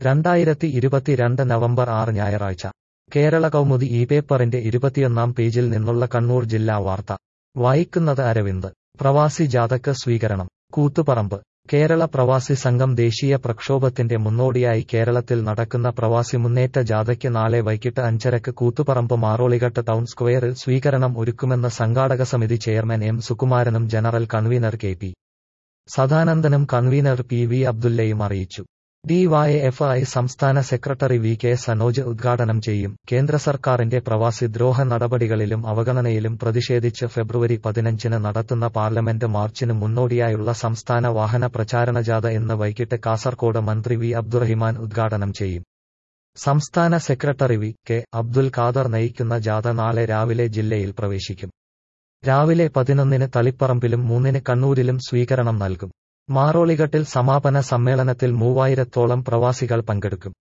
രണ്ടായിരത്തി ഇരുപത്തിരണ്ട് നവംബർ ആറ് ഞായറാഴ്ച കേരള കൗമുദി ഈ പേപ്പറിന്റെ ഇരുപത്തിയൊന്നാം പേജിൽ നിന്നുള്ള കണ്ണൂർ ജില്ലാ വാർത്ത വായിക്കുന്നത് അരവിന്ദ് പ്രവാസി ജാഥക്ക് സ്വീകരണം കൂത്തുപറമ്പ് കേരള പ്രവാസി സംഘം ദേശീയ പ്രക്ഷോഭത്തിന്റെ മുന്നോടിയായി കേരളത്തിൽ നടക്കുന്ന പ്രവാസി മുന്നേറ്റ ജാഥയ്ക്ക് നാളെ വൈകിട്ട് അഞ്ചരക്ക് കൂത്തുപറമ്പ് മാറോളിഘട്ട് ടൗൺ സ്ക്വയറിൽ സ്വീകരണം ഒരുക്കുമെന്ന് സംഘാടക സമിതി ചെയർമാൻ എം സുകുമാരനും ജനറൽ കൺവീനർ കെ പി സദാനന്ദനും കൺവീനർ പി വി അബ്ദുല്ലയും അറിയിച്ചു ഡിവൈഎഫ്ഐ സംസ്ഥാന സെക്രട്ടറി വി കെ സനോജ് ഉദ്ഘാടനം ചെയ്യും കേന്ദ്ര സർക്കാരിന്റെ പ്രവാസി ദ്രോഹ നടപടികളിലും അവഗണനയിലും പ്രതിഷേധിച്ച് ഫെബ്രുവരി പതിനഞ്ചിന് നടത്തുന്ന പാർലമെന്റ് മാർച്ചിന് മുന്നോടിയായുള്ള സംസ്ഥാന വാഹന പ്രചാരണ ജാഥ ഇന്ന് വൈകിട്ട് കാസർകോട് മന്ത്രി വി അബ്ദുറഹിമാൻ ഉദ്ഘാടനം ചെയ്യും സംസ്ഥാന secretary V K Abdul Khader നയിക്കുന്ന ജാഥ നാളെ രാവിലെ ജില്ലയിൽ പ്രവേശിക്കും രാവിലെ പതിനൊന്നിന് തളിപ്പറമ്പിലും മൂന്നിന് കണ്ണൂരിലും സ്വീകരണം നൽകും മാറോളിഘട്ടിൽ സമാപന സമ്മേളനത്തിൽ മൂവായിരത്തോളം പ്രവാസികൾ പങ്കെടുക്കും